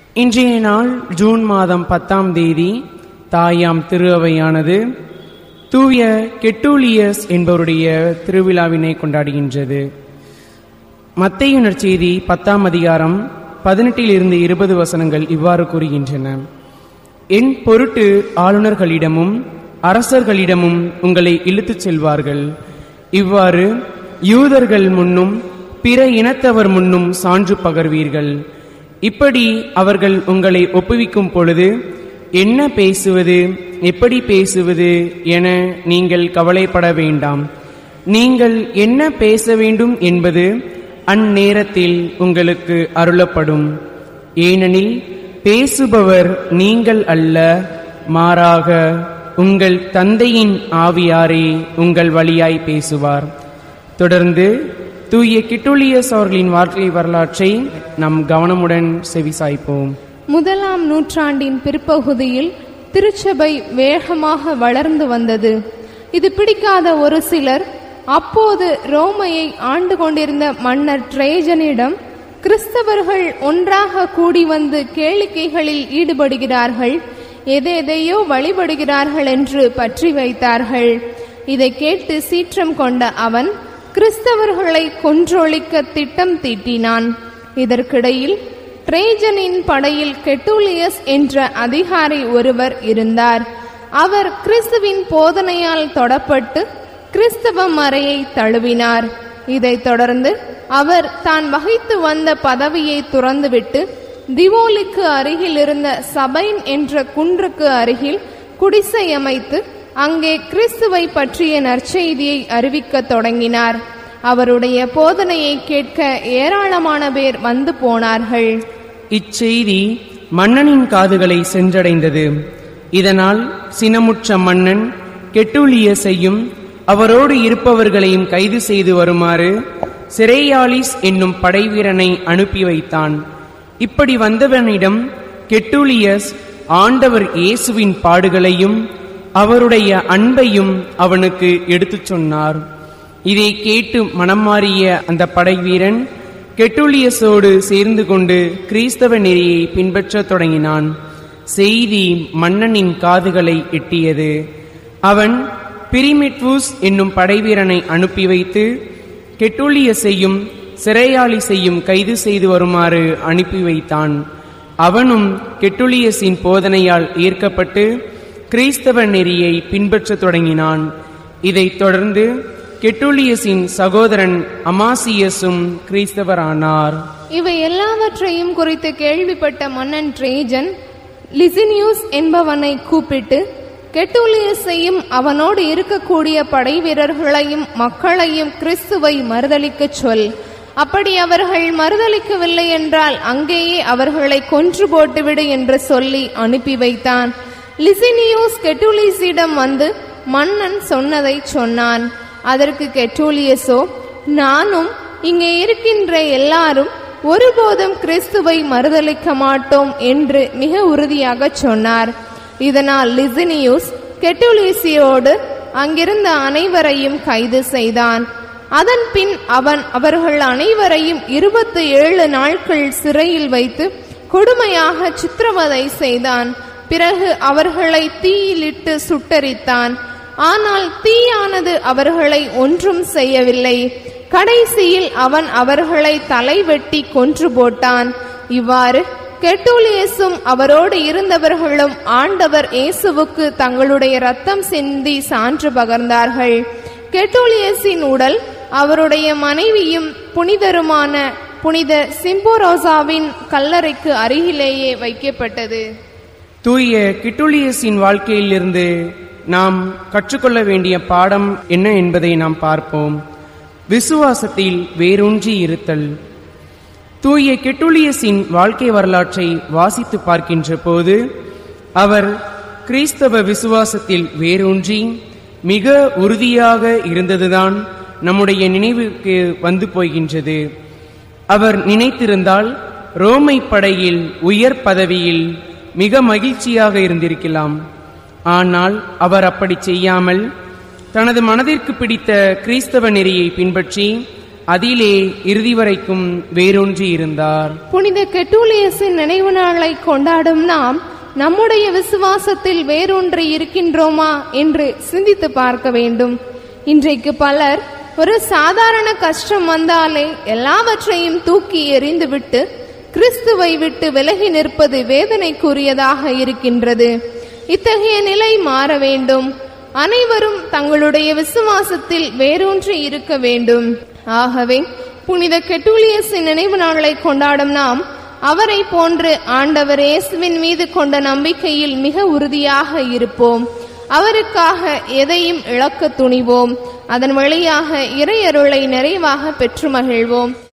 இன்றைய நாள் ஜூன் மாதம் பத்தாம் தேதி தாயாம் திரு அவையானது தூய கெட்டூலியஸ் என்பவருடைய திருவிழாவினை கொண்டாடுகின்றது மத்தைய நற்செய்தி பத்தாம் அதிகாரம் பதினெட்டில் இருந்து இருபது வசனங்கள் இவ்வாறு கூறுகின்றன என் பொருட்டு ஆளுநர்களிடமும் அரசர்களிடமும் உங்களை இழுத்துச் செல்வார்கள் இவ்வாறு யூதர்கள் முன்னும் பிற இனத்தவர் முன்னும் சான்று பகர்வீர்கள் இப்படி அவர்கள் உங்களை ஒப்புவிக்கும் பொழுது என்ன பேசுவது எப்படி பேசுவது என நீங்கள் கவலைப்பட வேண்டாம் நீங்கள் என்ன பேச வேண்டும் என்பது அந்நேரத்தில் உங்களுக்கு அருளப்படும் ஏனெனில் பேசுபவர் நீங்கள் அல்ல மாறாக உங்கள் தந்தையின் ஆவியாரே உங்கள் வழியாய் பேசுவார் தொடர்ந்து தூய கிட்டுலியஸ் அவர்களின் வாழ்க்கை வரலாற்றை நம் கவனமுடன் செவிசாய்ப்போம் முதலாம் நூற்றாண்டின் பிற்பகுதியில் திருச்சபை வேகமாக வளர்ந்து வந்தது இது பிடிக்காத ஒரு சிலர் அப்போது ரோமையை ஆண்டு கொண்டிருந்த மன்னர் ட்ரேஜனிடம் கிறிஸ்தவர்கள் ஒன்றாக கூடி வந்து கேளிக்கைகளில் ஈடுபடுகிறார்கள் எதெதையோ வழிபடுகிறார்கள் என்று பற்றி வைத்தார்கள் இதை கேட்டு சீற்றம் கொண்ட அவன் கிறிஸ்தவர்களை கொன்றொழிக்க திட்டம் தீட்டினான் இதற்கிடையில் ட்ரேஜனின் படையில் கெட்டூலியஸ் என்ற அதிகாரி ஒருவர் இருந்தார் அவர் கிறிஸ்துவின் போதனையால் தொடப்பட்டு கிறிஸ்தவ மறையை தழுவினார் இதைத் தொடர்ந்து அவர் தான் வகித்து வந்த பதவியை துறந்துவிட்டு திவோலிக்கு அருகில் இருந்த சபைன் என்ற குன்றுக்கு அருகில் குடிசை அமைத்து அங்கே கிறிஸ்துவை பற்றிய நற்செய்தியை அறிவிக்கத் தொடங்கினார் அவருடைய போதனையை கேட்க ஏராளமான பேர் வந்து போனார்கள் இச்செய்தி மன்னனின் காதுகளை சென்றடைந்தது இதனால் சினமுற்ற மன்னன் கெட்டூலியஸையும் அவரோடு இருப்பவர்களையும் கைது செய்து வருமாறு சிறையாலிஸ் என்னும் படைவீரனை அனுப்பி வைத்தான் இப்படி வந்தவனிடம் கெட்டூலியஸ் ஆண்டவர் இயேசுவின் பாடுகளையும் அவருடைய அன்பையும் அவனுக்கு எடுத்துச் சொன்னார் இதை கேட்டு மனம் மாறிய அந்த படைவீரன் கெட்டூலியஸோடு சேர்ந்து கொண்டு கிறிஸ்தவ நெறியை பின்பற்றத் தொடங்கினான் செய்தி மன்னனின் காதுகளை எட்டியது அவன் பிரிமிட்வூஸ் என்னும் படைவீரனை அனுப்பி வைத்து கெட்டூலியஸையும் சிறையாளிசையும் கைது செய்து வருமாறு அனுப்பி வைத்தான் அவனும் கெட்டுலியஸின் போதனையால் ஈர்க்கப்பட்டு கிறிஸ்தவ நெறியை பின்பற்றத் தொடங்கினான் இதைத் தொடர்ந்து கெட்டுலியஸின் சகோதரன் அமாசியஸும் கிறிஸ்தவரானார் இவை எல்லாவற்றையும் குறித்து கேள்விப்பட்ட மன்னன் ட்ரேஜன் லிசினியூஸ் என்பவனை கூப்பிட்டு கெட்டூலியஸையும் அவனோடு இருக்கக்கூடிய படை வீரர்களையும் மக்களையும் கிறிஸ்துவை மறுதலிக்கச் சொல் அப்படி அவர்கள் மறுதலிக்கவில்லை என்றால் அங்கேயே அவர்களை கொன்று போட்டுவிடு என்று சொல்லி அனுப்பி வைத்தான் லிசினியூஸ் கெட்டூலியஸிடம் வந்து மன்னன் சொன்னதை சொன்னான் அதற்கு கெட்டூலியஸோ நானும் இங்கே இருக்கின்ற எல்லாரும் ஒருபோதும் கிறிஸ்துவை மறுதலிக்க மாட்டோம் என்று மிக உறுதியாக சொன்னார் இதனால் லிசினியூஸ் கெட்டூலியஸியோடு அங்கிருந்த அனைவரையும் கைது செய்தான் அதன் பின் அவன் அவர்கள் அனைவரையும் இருபத்தி ஏழு நாட்கள் சிறையில் வைத்து கொடுமையாக சித்திரவதை செய்தான் பிறகு அவர்களை தீயிலிட்டு சுட்டரித்தான் ஆனால் தீயானது அவர்களை ஒன்றும் செய்யவில்லை கடைசியில் அவன் அவர்களை தலைவெட்டி கொன்று போட்டான் இவ்வாறு கெட்டூலியஸும் அவரோடு இருந்தவர்களும் ஆண்டவர் இயேசுவுக்கு தங்களுடைய ரத்தம் சிந்தி சான்று பகர்ந்தார்கள் கெட்டூலியஸின் உடல் அவருடைய மனைவியும் புனிதருமான புனித சிம்போரோசாவின் கல்லறைக்கு அருகிலேயே வைக்கப்பட்டது தூய கிட்டுலியஸின் வாழ்க்கையிலிருந்து நாம் கற்றுக்கொள்ள வேண்டிய பாடம் என்ன என்பதை நாம் பார்ப்போம் விசுவாசத்தில் வேரூன்றி இருத்தல் தூய கெட்டுலியஸின் வாழ்க்கை வரலாற்றை வாசித்து பார்க்கின்ற போது அவர் கிறிஸ்தவ விசுவாசத்தில் வேரூன்றி மிக உறுதியாக இருந்ததுதான் நம்முடைய நினைவுக்கு வந்து போகின்றது அவர் நினைத்திருந்தால் ரோமை படையில் உயர் பதவியில் மிக மகிழ்ச்சியாக இருந்திருக்கலாம் ஆனால் அவர் அப்படி செய்யாமல் தனது மனதிற்கு பிடித்த கிறிஸ்தவ நெறியை பின்பற்றி அதிலே இறுதி வரைக்கும் வேரூன்றி இருந்தார் புனித கெட்டூலியஸின் நினைவு நாளை கொண்டாடும் நாம் நம்முடைய விசுவாசத்தில் வேரூன்றி இருக்கின்றோமா என்று சிந்தித்து பார்க்க வேண்டும் இன்றைக்கு பலர் ஒரு சாதாரண கஷ்டம் வந்தாலே எல்லாவற்றையும் தூக்கி எறிந்துவிட்டு கிறிஸ்துவை விட்டு விலகி நிற்பது வேதனைக்குரியதாக இருக்கின்றது இத்தகைய நிலை மாற வேண்டும் அனைவரும் தங்களுடைய விசுவாசத்தில் வேரூன்றி இருக்க வேண்டும் ஆகவே புனித கெட்டூலியஸின் நினைவு நாளை கொண்டாடும் நாம் அவரை போன்று ஆண்டவர் இயேசுவின் மீது கொண்ட நம்பிக்கையில் மிக உறுதியாக இருப்போம் அவருக்காக எதையும் இழக்க துணிவோம் அதன் வழியாக இறையருளை நிறைவாக பெற்று மகிழ்வோம்